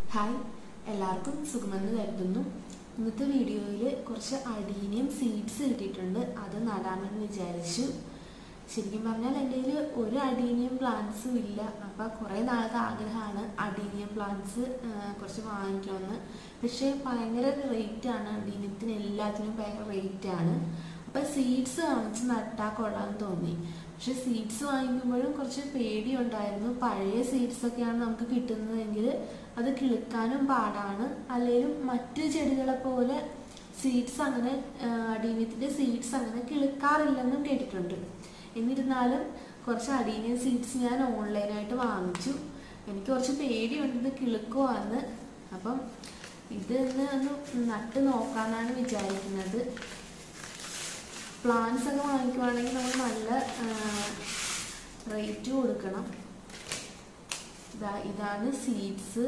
hi എല്ലാവർക്കും സുഖമെന്ന് കരുതുന്നു ഇന്നത്തെ വീഡിയോയിൽ കുറച്ച് അടീനിയം സീഡ്സ് കിട്ടിയിട്ടുണ്ട് അത് നടാമെന്ന് വിചാരിച്ചു ശരിക്കും പറഞ്ഞാൽ എൻ്റെ കയ്യിൽ ഒരു അടീനിയം പ്ലാന്റ്സും ഇല്ല അപ്പം കുറേ നാളത്തെ ആഗ്രഹമാണ് അടീനിയം പ്ലാന്റ്സ് കുറച്ച് വാങ്ങിക്കണമെന്ന് പക്ഷേ ഭയങ്കര റേറ്റാണ് അടീനിയത്തിന് എല്ലാത്തിനും ഭയങ്കര റേറ്റാണ് അപ്പം സീഡ്സ് വാങ്ങിച്ച് നട്ടാൽ കൊള്ളാമെന്ന് തോന്നി പക്ഷെ സീഡ്സ് വാങ്ങിക്കുമ്പോഴും കുറച്ച് പേടിയുണ്ടായിരുന്നു പഴയ സീഡ്സ് ഒക്കെയാണ് നമുക്ക് കിട്ടുന്നതെങ്കിൽ അത് കിളുക്കാനും പാടാണ് അല്ലെങ്കിലും മറ്റു ചെടികളെ പോലെ സീഡ്സ് അങ്ങനെ അടീനിയത്തിൻ്റെ സീഡ്സ് അങ്ങനെ കിളുക്കാറില്ലെന്നും കേട്ടിട്ടുണ്ട് എന്നിരുന്നാലും കുറച്ച് അടീനിയം സീഡ്സ് ഞാൻ ഓൺലൈനായിട്ട് വാങ്ങിച്ചു എനിക്ക് കുറച്ച് പേടിയുണ്ട് ഇത് കിളുക്കുവാന്ന് അപ്പം ഇത് ഒന്ന് ഒന്ന് നട്ട് നോക്കാമെന്നാണ് വിചാരിക്കുന്നത് പ്ലാന്റ്സ് ഒക്കെ വാങ്ങിക്കുവാണെങ്കിൽ നമ്മൾ നല്ല റേറ്റ് കൊടുക്കണം ഇതാ ഇതാണ് സീഡ്സ്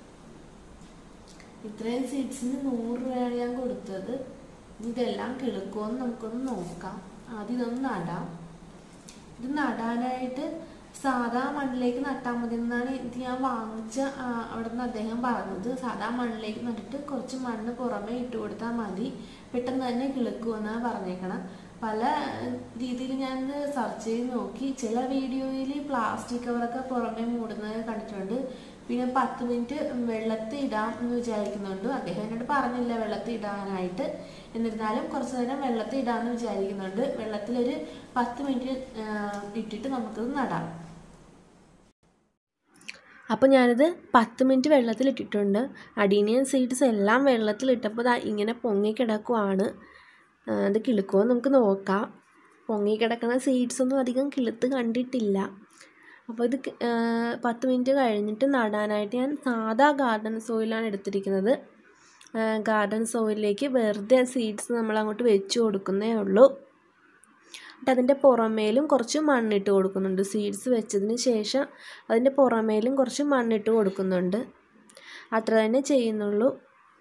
ഇത്രയും സീഡ്സിന് നൂറ് രൂപയാണ് ഞാൻ കൊടുത്തത് ഇതെല്ലാം കിളുക്കുമെന്ന് നമുക്കൊന്ന് നോക്കാം ആദ്യം ഇതൊന്ന് നടാം ഇത് നടാനായിട്ട് സാധാ മണ്ണിലേക്ക് നട്ടാൽ മതി എന്നാണ് ഇത് ഞാൻ വാങ്ങിച്ച അവിടെ നിന്ന് അദ്ദേഹം പറഞ്ഞത് സാധാ മണ്ണിലേക്ക് നട്ടിട്ട് കുറച്ച് മണ്ണ് പുറമെ ഇട്ട് കൊടുത്താൽ മതി പെട്ടെന്ന് തന്നെ കിളുക്കുമെന്നാണ് പറഞ്ഞേക്കണം പല രീതിയിൽ ഞാൻ സെർച്ച് ചെയ്ത് നോക്കി ചില വീഡിയോയിൽ പ്ലാസ്റ്റിക് കവറൊക്കെ പുറമെ മൂടുന്നത് കണ്ടിട്ടുണ്ട് പിന്നെ പത്ത് മിനിറ്റ് വെള്ളത്തിൽ ഇടാം എന്ന് വിചാരിക്കുന്നുണ്ട് അദ്ദേഹം എന്നോട് പറഞ്ഞില്ല വെള്ളത്തിൽ ഇടാനായിട്ട് എന്നിരുന്നാലും കുറച്ച് നേരം വെള്ളത്തിൽ ഇടാമെന്ന് വിചാരിക്കുന്നുണ്ട് വെള്ളത്തിലൊരു പത്ത് മിനിറ്റ് ഇട്ടിട്ട് നമുക്കത് നടാം അപ്പോൾ ഞാനിത് പത്ത് മിനിറ്റ് വെള്ളത്തിലിട്ടിട്ടുണ്ട് അടീനിയൻ സീഡ്സ് എല്ലാം വെള്ളത്തിലിട്ടപ്പോൾ ദാ ഇങ്ങനെ പൊങ്ങിക്കിടക്കുവാണ് അത് കിളുക്കുമോ നമുക്ക് നോക്കാം പൊങ്ങിക്കിടക്കുന്ന സീഡ്സ് ഒന്നും അധികം കിളുത്ത് കണ്ടിട്ടില്ല അപ്പോൾ ഇത് പത്ത് മിനിറ്റ് കഴിഞ്ഞിട്ട് നടാനായിട്ട് ഞാൻ സാധാ ഗാർഡൻ സോയിലാണ് എടുത്തിരിക്കുന്നത് ഗാർഡൻ സോയിലിലേക്ക് വെറുതെ സീഡ്സ് നമ്മൾ അങ്ങോട്ട് വെച്ച് കൊടുക്കുന്നേ ഉള്ളൂ എന്നിട്ട് അതിൻ്റെ പുറമേലും കുറച്ച് മണ്ണിട്ട് കൊടുക്കുന്നുണ്ട് സീഡ്സ് വെച്ചതിന് ശേഷം അതിൻ്റെ പുറമേലും കുറച്ച് മണ്ണിട്ട് കൊടുക്കുന്നുണ്ട് അത്ര തന്നെ ചെയ്യുന്നുള്ളൂ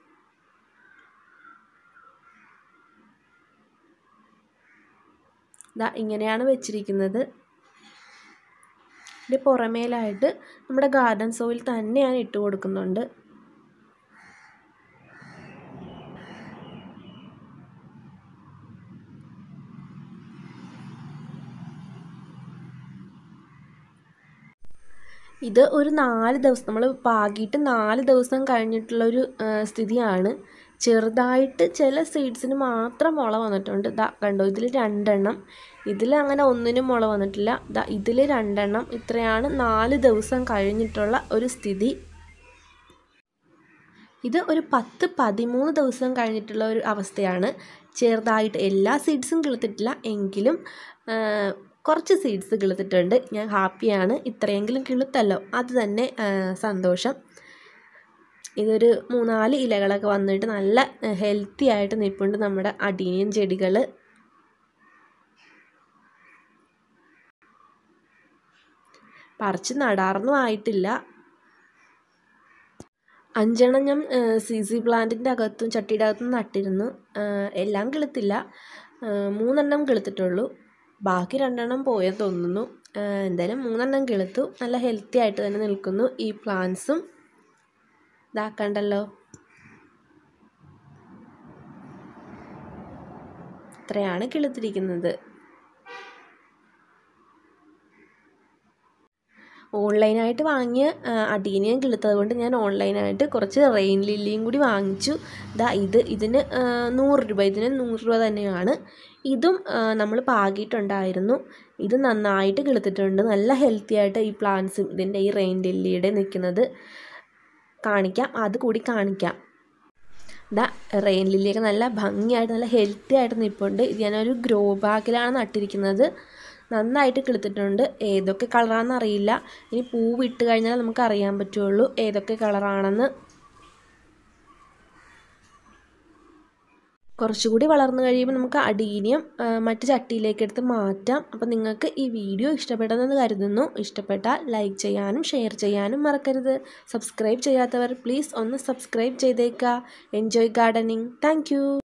ഇതാ ഇങ്ങനെയാണ് വെച്ചിരിക്കുന്നത് ഇതിൻ്റെ പുറമേലായിട്ട് നമ്മുടെ ഗാർഡൻ സോയിൽ തന്നെ ഞാൻ ഇട്ട് കൊടുക്കുന്നുണ്ട് ഇത് ഒരു നാല് ദിവസം നമ്മൾ പാകിയിട്ട് നാല് ദിവസം കഴിഞ്ഞിട്ടുള്ളൊരു സ്ഥിതിയാണ് ചെറുതായിട്ട് ചില സീഡ്സിന് മാത്രം മുള വന്നിട്ടുണ്ട് ദാ കണ്ടോ ഇതിൽ രണ്ടെണ്ണം ഇതിൽ അങ്ങനെ ഒന്നിനും മുള വന്നിട്ടില്ല ദാ ഇതിൽ രണ്ടെണ്ണം ഇത്രയാണ് നാല് ദിവസം കഴിഞ്ഞിട്ടുള്ള ഒരു സ്ഥിതി ഇത് ഒരു പത്ത് പതിമൂന്ന് ദിവസം കഴിഞ്ഞിട്ടുള്ള ഒരു അവസ്ഥയാണ് ചെറുതായിട്ട് എല്ലാ സീഡ്സും കിളുത്തിട്ടില്ല എങ്കിലും കുറച്ച് സീഡ്സ് കിളുത്തിട്ടുണ്ട് ഞാൻ ഹാപ്പിയാണ് ഇത്രയെങ്കിലും കിളുത്തല്ലോ അത് തന്നെ സന്തോഷം ഇതൊരു മൂന്നാല് ഇലകളൊക്കെ വന്നിട്ട് നല്ല ഹെൽത്തി ആയിട്ട് നിൽപ്പുണ്ട് നമ്മുടെ അടീനിയൻ ചെടികൾ പറിച്ച് നടാറൊന്നും ആയിട്ടില്ല അഞ്ചെണ്ണം ഞാൻ സി സി പ്ലാന്റിൻ്റെ അകത്തും ചട്ടിയുടെ അകത്തും നട്ടിരുന്നു എല്ലാം കിളുത്തില്ല മൂന്നെണ്ണം കിളുത്തിട്ടുള്ളൂ ബാക്കി രണ്ടെണ്ണം പോയെന്ന് തോന്നുന്നു എന്തായാലും മൂന്നെണ്ണം കിളുത്തു നല്ല ഹെൽത്തി ആയിട്ട് തന്നെ നിൽക്കുന്നു ഈ പ്ലാന്റ്സും ഇതാക്കണ്ടല്ലോ ഇത്രയാണ് കിളുത്തിരിക്കുന്നത് ഓൺലൈനായിട്ട് വാങ്ങിയ അടീനിയം കിളുത്തത് കൊണ്ട് ഞാൻ ഓൺലൈനായിട്ട് കുറച്ച് റെയിൻ ലില്ലിയും കൂടി വാങ്ങിച്ചു ദാ ഇത് ഇതിന് നൂറ് രൂപ ഇതിന് നൂറ് രൂപ തന്നെയാണ് ഇതും നമ്മൾ പാകിയിട്ടുണ്ടായിരുന്നു ഇത് നന്നായിട്ട് കിളുത്തിട്ടുണ്ട് നല്ല ഹെൽത്തി ആയിട്ട് ഈ പ്ലാന്റ്സും ഇതിൻ്റെ ഈ റെയിൻ ലില്ലിയുടെ നിൽക്കുന്നത് കാണിക്കാം അത് കൂടി കാണിക്കാം ഇതാ റെയിൻ ലില്ലിയൊക്കെ നല്ല ഭംഗിയായിട്ട് നല്ല ഹെൽത്തി ആയിട്ട് നിൽപ്പുണ്ട് ഇത് ഞാനൊരു ഗ്രോ ബാഗിലാണ് നട്ടിരിക്കുന്നത് നന്നായിട്ട് കിളുത്തിട്ടുണ്ട് ഏതൊക്കെ കളറാണെന്ന് അറിയില്ല ഇനി പൂവ് ഇട്ട് കഴിഞ്ഞാൽ നമുക്ക് അറിയാൻ പറ്റുള്ളൂ ഏതൊക്കെ കളറാണെന്ന് കുറച്ചുകൂടി വളർന്നു കഴിയുമ്പോൾ നമുക്ക് അടീനിയം മറ്റ് ചട്ടിയിലേക്ക് എടുത്ത് മാറ്റാം അപ്പോൾ നിങ്ങൾക്ക് ഈ വീഡിയോ ഇഷ്ടപ്പെട്ടതെന്ന് കരുതുന്നു ഇഷ്ടപ്പെട്ടാൽ ലൈക്ക് ചെയ്യാനും ഷെയർ ചെയ്യാനും മറക്കരുത് സബ്സ്ക്രൈബ് ചെയ്യാത്തവർ പ്ലീസ് ഒന്ന് സബ്സ്ക്രൈബ് ചെയ്തേക്കുക എൻജോയ് ഗാർഡനിങ് താങ്ക്